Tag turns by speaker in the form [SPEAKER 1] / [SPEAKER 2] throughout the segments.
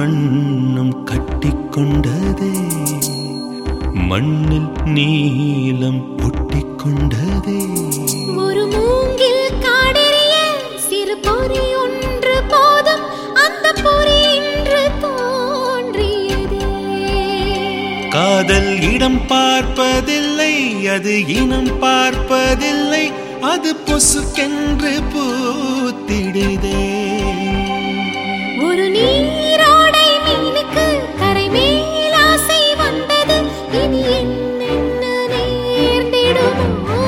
[SPEAKER 1] மண்ணும் கட்டிக்கொண்டதே மண்ணில் நீலம் ஒட்டிக்கொண்டதே
[SPEAKER 2] ஒரு மூங்கில் காடெறிய சிறு பொறி ஒன்று போதும் அந்த பொறி இன்று தோன்றியதே
[SPEAKER 1] காதல் இடம் பார்ப்பதில்லை அது இனம் பார்ப்பதில்லை அது பொசுக்கென்று பூத்திடுதே
[SPEAKER 2] ஒரு நீரோடை மீனுக்கு கரை மேல் ஆசை வந்தது இனி என்னென்ன நேர்ந்திடுமோ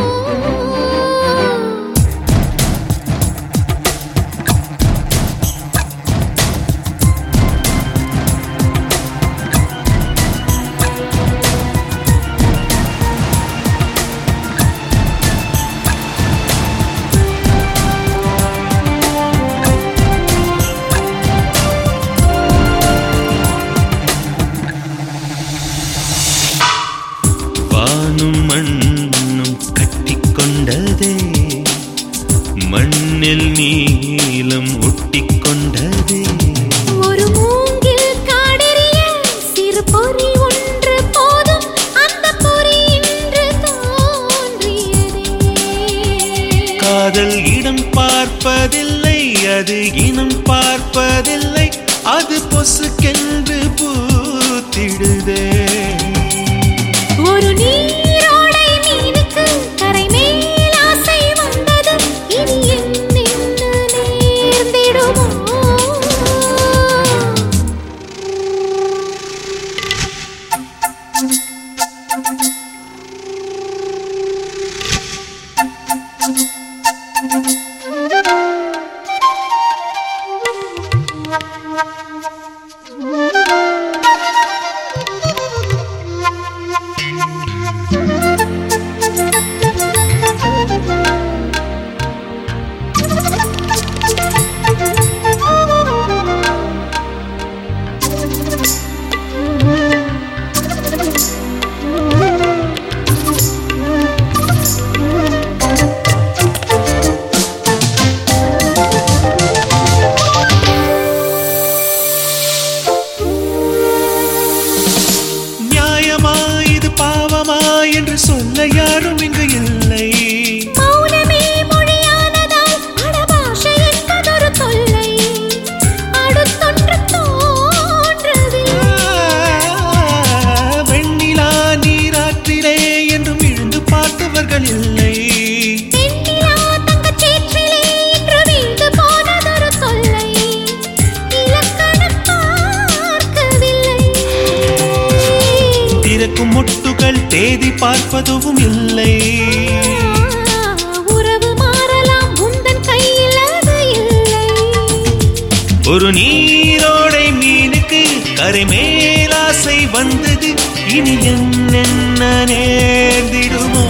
[SPEAKER 1] வானும் மண்ணும் கட்டிக்கொண்டதே மண்ணில் நீலம் ஒட்டிக்கொண்டதே
[SPEAKER 2] ஒரு மூங்கில் காடெறிய சிறு பொறி ஒன்று போதும் அந்த பொறி இன்று தோன்றியதே
[SPEAKER 1] காதல் இடம் பார்ப்பதில்லை அது இனம் பார்ப்பதில்லை அது பொசுக்கென்று பூத்திடுதே
[SPEAKER 2] ஒரு நீரோடை மீனுக்கு கரை மேல் ஆசை வந்தது இனி என்னென்ன நேர்ந்திடுமோ
[SPEAKER 1] நியாயமா இது பாவமா என்று சொல்ல யாரும் இங்கு இல்லை
[SPEAKER 2] மௌனமே மொழியானதால் அடபாஷை என்பதொரு தொல்லை அடுத்தொன்று தோன்றவில்லை
[SPEAKER 1] வெண்ணிலா நீராற்றிலே என்றும் இழுந்து பார்த்தவர்கள் இல்லை
[SPEAKER 2] வெண்ணிலா தங்கச் சேற்றிலே இன்று வீழ்ந்து போனதொரு தொல்லை இலக்கணம் பார்க்கவில்லை
[SPEAKER 1] திறக்கும் முட்டுகள் தேதி பார்ப்பதும் இல்லை
[SPEAKER 2] உறவு மாறலாம் உந்தன் கையில் அது இல்லை
[SPEAKER 1] ஒரு நீரோடை மீனுக்கு கரை மேலாசை வந்தது இனி என்னென்ன நேர்ந்திடுமோ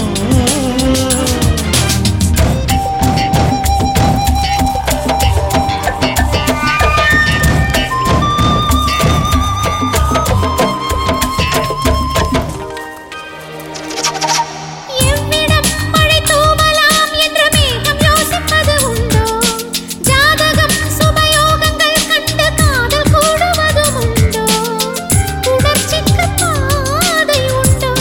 [SPEAKER 2] எவ்விடம் மழை தூவலாம் என்று மேகம் யோசிப்பது உண்டோ ஜாதகம் சுபயோகங்கள் கண்டு காதல் கூடுவதும் உண்டோ உணர்ச்சிக்கு பாதை உண்டோ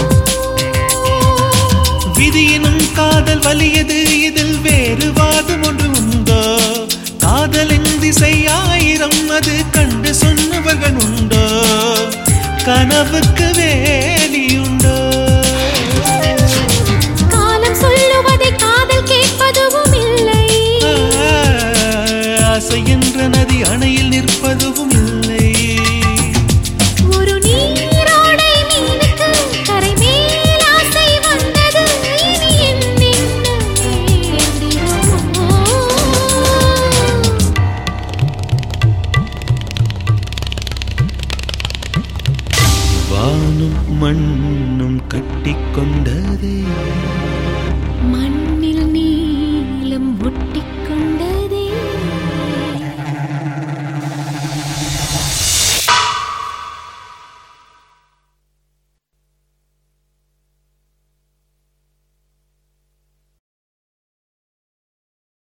[SPEAKER 1] விதியினும் காதல் வலியது இதில் வேறு வாதம் ஒன்று உண்டோ காதலின் திசை ஆயிரம் அது கண்டு சொன்னவர்கள் உண்டோ கனவுக்கு வேலியுண்டோ
[SPEAKER 2] காலம் சொல்லுவதை காதல் கேட்பதும் இல்லை
[SPEAKER 1] ஆ, ஆசை என்ற நதி அணையில் நிற்பதும் இல்லை
[SPEAKER 2] ஒரு நீரோடை மீனுக்கு கரை மேல் ஆசை வந்தது இனி என்னென்ன நேர்ந்திடுமோ
[SPEAKER 1] வானும் மண்ணும் கட்டிக்கொண்டதே
[SPEAKER 2] மண்ணில் நீலம் ஒட்டிக்கொண்டதே